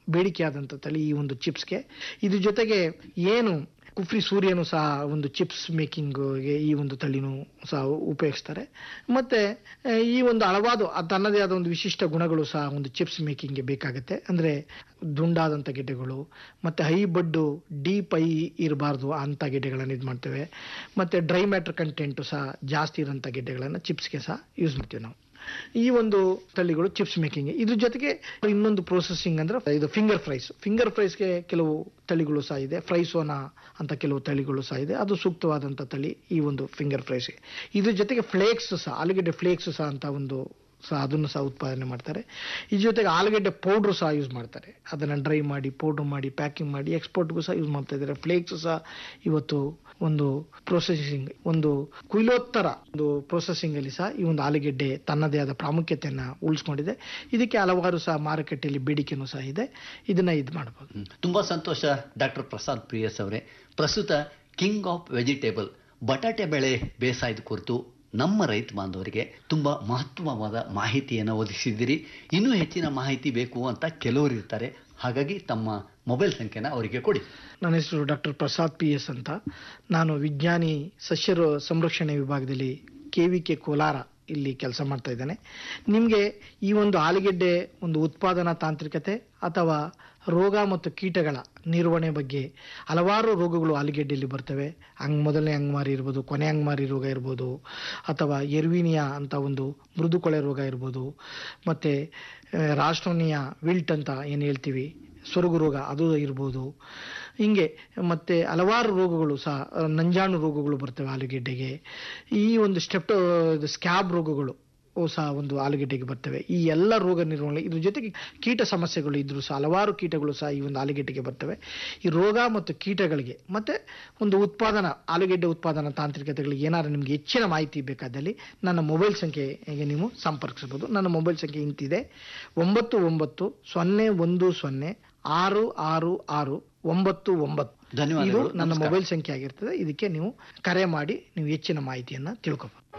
ಬೇಡಿಕೆಯಾದಂಥ ತಳಿ ಈ ಒಂದು ಚಿಪ್ಸ್ಗೆ ಇದ್ರ ಜೊತೆಗೆ ಏನು ಕುಫ್ರಿ ಸೂರ್ಯನು ಸಹ ಒಂದು ಚಿಪ್ಸ್ ಮೇಕಿಂಗ್ಗೆ ಈ ಒಂದು ತಳಿನೂ ಸಹ ಉಪಯೋಗಿಸ್ತಾರೆ ಮತ್ತೆ ಆ, ಈ ಒಂದು ಹಲವಾರು ಅದು ತನ್ನದೇ ಆದ ಒಂದು ವಿಶಿಷ್ಟ ಗುಣಗಳು ಸಹ ಒಂದು ಚಿಪ್ಸ್ ಮೇಕಿಂಗ್ಗೆ ಬೇಕಾಗುತ್ತೆ ಅಂದ್ರೆ ದುಂಡಾದಂಥ ಗೆಡ್ಡೆಗಳು ಮತ್ತೆ ಹೈ ಬಡ್ಡು ಡೀಪ್ ಐ ಇರಬಾರ್ದು ಅಂತ ಗೆಡ್ಡೆಗಳನ್ನು ಇದು ಮಾಡ್ತೇವೆ ಮತ್ತೆ ಡ್ರೈ ಮ್ಯಾಟರ್ ಕಂಟೆಂಟು ಸಹ ಜಾಸ್ತಿ ಇರೋಂಥ ಗೆಡ್ಡೆಗಳನ್ನು ಚಿಪ್ಸ್ಗೆ ಸಹ ಯೂಸ್ ಮಾಡ್ತೀವಿ ನಾವು ಈ ಒಂದು ತಳಿಗಳು ಚಿಪ್ಸ್ ಮೇಕಿಂಗ್ ಇದ್ರ ಜೊತೆಗೆ ಇನ್ನೊಂದು ಪ್ರೊಸೆಸಿಂಗ್ ಅಂದ್ರೆ ಇದು ಫಿಂಗರ್ ಫ್ರೈಸ್ ಫಿಂಗರ್ ಫ್ರೈಸ್ಗೆ ಕೆಲವು ತಳಿಗಳು ಸಹ ಇದೆ ಫ್ರೈಸೋನಾ ಅಂತ ಕೆಲವು ತಳಿಗಳು ಸಹ ಇದೆ ಅದು ಸೂಕ್ತವಾದಂಥ ತಳಿ ಈ ಒಂದು ಫಿಂಗರ್ ಫ್ರೈಸ್ಗೆ ಇದ್ರ ಜೊತೆಗೆ ಫ್ಲೇಕ್ಸ್ ಸಹ ಆಲೂಗೆಡ್ಡೆ ಫ್ಲೇಕ್ಸ್ ಸಹ ಅಂತ ಒಂದು ಸಹ ಅದನ್ನು ಸಹ ಉತ್ಪಾದನೆ ಮಾಡ್ತಾರೆ ಇದ್ರ ಜೊತೆಗೆ ಆಲೂಗೆಡ್ಡೆ ಪೌಡ್ರು ಸಹ ಯೂಸ್ ಮಾಡ್ತಾರೆ ಅದನ್ನು ಡ್ರೈ ಮಾಡಿ ಪೌಡ್ರ್ ಮಾಡಿ ಪ್ಯಾಕಿಂಗ್ ಮಾಡಿ ಎಕ್ಸ್ಪೋರ್ಟ್ಗೂ ಸಹ ಯೂಸ್ ಮಾಡ್ತಾ ಇದ್ದಾರೆ ಫ್ಲೇಕ್ಸ್ ಸಹ ಇವತ್ತು ಒಂದು ಪ್ರೊಸೆಸಿಂಗ್ ಒಂದು ಕುಯ್ಲೋತ್ತರ ಒಂದು ಪ್ರೊಸೆಸಿಂಗ್ ಅಲ್ಲಿ ಸಹ ಈ ಒಂದು ಆಲೂಗೆಡ್ಡೆ ತನ್ನದೇ ಆದ ಪ್ರಾಮುಖ್ಯತೆಯನ್ನ ಉಳಿಸ್ಕೊಂಡಿದೆ ಇದಕ್ಕೆ ಹಲವಾರು ಸಹ ಮಾರುಕಟ್ಟೆಯಲ್ಲಿ ಬೇಡಿಕೆನೂ ಸಹ ಇದೆ ಇದನ್ನ ಇದು ಮಾಡಬಹುದು ಹ್ಮ್. ತುಂಬಾ ಸಂತೋಷ ಡಾಕ್ಟರ್ ಪ್ರಸಾದ್ ಪ್ರಿಯಸ್ ಅವರೇ ಪ್ರಸ್ತುತ ಕಿಂಗ್ ಆಫ್ ವೆಜಿಟೇಬಲ್ ಬಟಾಟೆ ಬೆಳೆ ಬೇಸಾಯದ ಕುರಿತು ನಮ್ಮ ರೈತ ಬಾಂಧವರಿಗೆ ತುಂಬಾ ಮಹತ್ವವಾದ ಮಾಹಿತಿಯನ್ನು ಒದಗಿಸಿದ್ದೀರಿ ಇನ್ನೂ ಹೆಚ್ಚಿನ ಮಾಹಿತಿ ಬೇಕು ಅಂತ ಕೆಲವರು ಇರ್ತಾರೆ ಹಾಗಾಗಿ ತಮ್ಮ ಮೊಬೈಲ್ ಸಂಖ್ಯೆನ ಅವರಿಗೆ ಕೊಡಿ ನನ್ನ ಹೆಸರು ಡಾಕ್ಟರ್ ಪ್ರಸಾದ್ ಪಿ ಎಸ್ ಅಂತ ನಾನು ವಿಜ್ಞಾನಿ ಸಸ್ಯ ರೋ- ಸಂರಕ್ಷಣೆ ವಿಭಾಗದಲ್ಲಿ ಕೆ ವಿ ಕೆ ಕೋಲಾರ ಇಲ್ಲಿ ಕೆಲಸ ಮಾಡ್ತಾ ಇದ್ದೇನೆ ನಿಮಗೆ ಈ ಒಂದು ಆಲೂಗೆಡ್ಡೆ ಒಂದು ಉತ್ಪಾದನಾ ತಾಂತ್ರಿಕತೆ ಅಥವಾ ರೋಗ ಮತ್ತು ಕೀಟಗಳ ನಿರ್ವಹಣೆ ಬಗ್ಗೆ ಹಲವಾರು ರೋಗಗಳು ಆಲೂಗೆಡ್ಡೆಯಲ್ಲಿ ಬರ್ತವೆ ಹಂಗ್ ಮೊದಲನೇ ಅಂಗಮಾರಿ ಇರ್ಬೋದು ಕೊನೆ ಅಂಗಮಾರಿ ರೋಗ ಇರ್ಬೋದು ಅಥವಾ ಎರ್ವಿನಿಯಾ ಅಂತ ಒಂದು ಮೃದುಕೊಳೆ ರೋಗ ಇರ್ಬೋದು ಮತ್ತೆ ಆ, ರಾಷ್ಟ್ರೋನಿಯಾ ವಿಲ್ಟ್ ಅಂತ ಏನು ಹೇಳ್ತೀವಿ ಸೊರಗು ರೋಗ ಅದು ಇರ್ಬೋದು ಹಿಂಗೆ ಮತ್ತೆ ಹಲವಾರು ರೋಗಗಳು ಸಹ ಆ, ನಂಜಾಣು ರೋಗಗಳು ಬರ್ತವೆ ಆಲೂಗೆಡ್ಡೆಗೆ ಈ ಒಂದು ಸ್ಟೆಪ್ ಸ್ಕ್ಯಾಬ್ ರೋಗಗಳು ಅವು ಸಹ ಒಂದು ಆಲೂಗೆಡ್ಡೆಗೆ ಬರ್ತವೆ ಈ ಎಲ್ಲ ರೋಗ ನಿರ್ವಹಣೆ ಇದ್ರ ಜೊತೆಗೆ ಕೀಟ ಸಮಸ್ಯೆಗಳು ಇದ್ರು ಸಹ ಹಲವಾರು ಕೀಟಗಳು ಸಹ ಈ ಒಂದು ಆಲೂಗೆಡ್ಡೆಗೆ ಬರ್ತವೆ ಈ ರೋಗ ಮತ್ತು ಕೀಟಗಳಿಗೆ ಮತ್ತೆ ಒಂದು ಉತ್ಪಾದನಾ ಆಲೂಗೆಡ್ಡೆ ಉತ್ಪಾದನಾ ತಾಂತ್ರಿಕತೆಗಳಿಗೆ ಏನಾದ್ರು ನಿಮ್ಗೆ ಹೆಚ್ಚಿನ ಮಾಹಿತಿ ಬೇಕಾದಲ್ಲಿ ನನ್ನ ಮೊಬೈಲ್ ಸಂಖ್ಯೆಗೆ ನೀವು ಸಂಪರ್ಕಿಸಬಹುದು ನನ್ನ ಮೊಬೈಲ್ ಸಂಖ್ಯೆ ಇಂತಿದೆ ಒಂಬತ್ತು ಒಂಬತ್ತು ಸೊನ್ನೆ ಒಂದು ಸೊನ್ನೆ ಆರು ಆರು ಆರು ಒಂಬತ್ತು ಒಂಬತ್ತು ಇದು ಧನ್ಯವಾದಗಳು ನನ್ನ ನಮಸ್ಕಾರ. ಮೊಬೈಲ್ ಸಂಖ್ಯೆ ಆಗಿರ್ತದೆ ಇದಕ್ಕೆ ನೀವು ಕರೆ ಮಾಡಿ ನೀವು ಹೆಚ್ಚಿನ ಮಾಹಿತಿಯನ್ನ ತಿಳ್ಕೊಬಹುದು